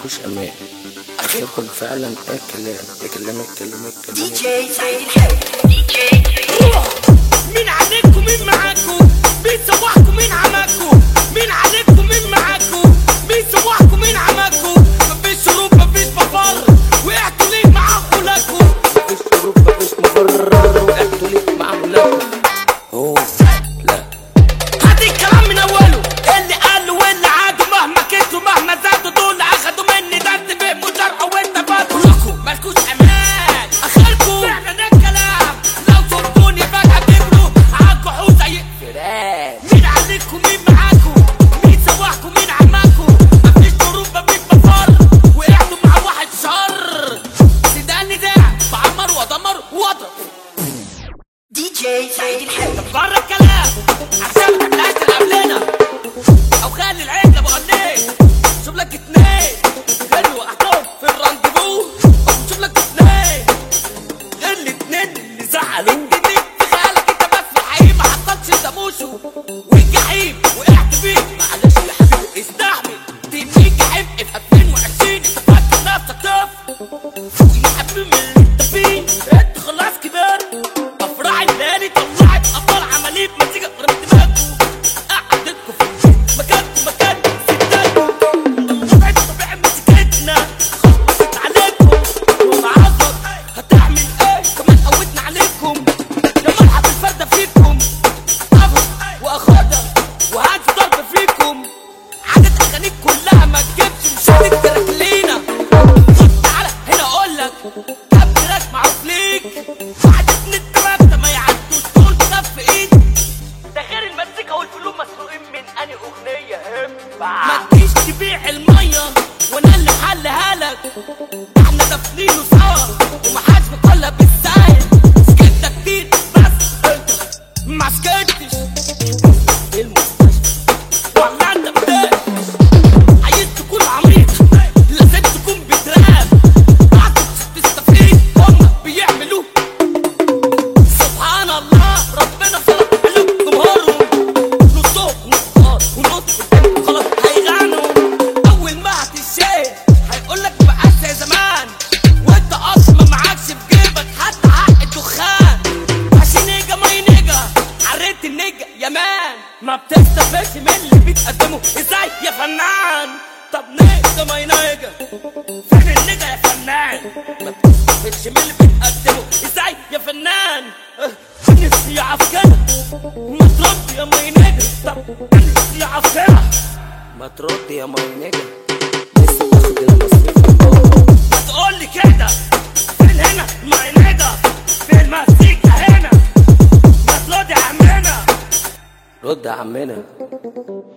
ملكوش امان اخركم فعلا ايه كلام ايه كلام ايه كلام ايه كلام دي جي سعيد الحلو دي جي مين عليكم مين معاكم مين صباحكم مين عماكم مين عليكم مين معاكم مين صباحكم مين عماكم مفيش شروب مفيش مفر وقعتوا ليه معاكم لكم مفيش شروط مفيش مفرر وقعتوا ليك معاهم لكم اوه لا هات الكلام من اوله اللي قالوا واللي عادوا مهما كسوا مهما زادوا دول اخدوا مني درس فهموا شرح وانت فاتوا لكم مالكوش امان اخركم فعلا الكلام لو صرتوني فجأة تجروا هاكحوا زي الفيران مين عليكم مين معاكم مين سواحكم مين عماكم مفيش ضروب مفيش مفر وقعتوا مع واحد شر سيداني ده بعمر ودمر واضرب دي جي سعيد الحلو بره الكلام عشان ما تبلاش قبلنا او خلي العجله بغنيه شوف لك اتنين غير وقعتهم في الرانديفو شوف لك اتنين غير الاتنين اللي زعلوا انت دي في خيالك انت بس في الحقيقه ما حطتش دموشه والجحيم وقعت فيه معلش يا حبيبي استحمل دي في جحيم في 2020 انت فاكر نفسك طفل يا حبيبي من اللي انت فيه انت خلاص كبرت افراح الليالي طلعت ابطال عمالين مزيكا رمت دماغكم قعدتكم في البيت مكانكم مكان ستاتكم طبيعي طبيعي مسكتنا خلصت عليكم ومعاكم هتعمل ايه كمان قوتنا عليكم يا مرحب الفردة فيكم اخد واخدها وهاتي ضرب فيكم عدد اغانيك كلها ما تجيبش مش هتترك لينا تعالى هنا اقول لك كبرك معروف ليك واحد اتنين التلاتة ما يعدوش دول بكف ايد ده غير المزيكا والفلوس مسروقين من اني اغنية هبة ما تجيش تبيع المية وانا اللي حلها لك احنا دافنينه سوا ومحدش بيقولها بالسهل سكتة كتير بس انت ما سكتش المستشفى ولا انت بتقفش عايز تكون عميق لازم تكون بتراب عكس تستفيد هما بيعملوه سبحان الله ربنا خلق قلوب جمهورهم نصهم نصار ونص التاني خلاص هيغنوا اول ما هتشيل هيقولك بقى زي زمان وانت اصلا ما معكش في جيبك حتى حق الدخان عشان نيجا ما ينيجا عريت النيجا يا مان ما بتستفادش من اللي بتقدمه ازاي يا فنان طب نيجا ما ينيجا فين النيجا يا فنان ما بتستفادش من اللي بتقدمه ازاي يا فنان أه، نفسي يا عفكرة ما ترد يا ما ينيجا طب نفسي يا عفكرة ما ترد يا ماي نجا لسه تاخد المصاريف ما تقول لي كده فين هنا ما ينيجا فين المزيكا هنا ما ترد يا عمنا رد يا عمنا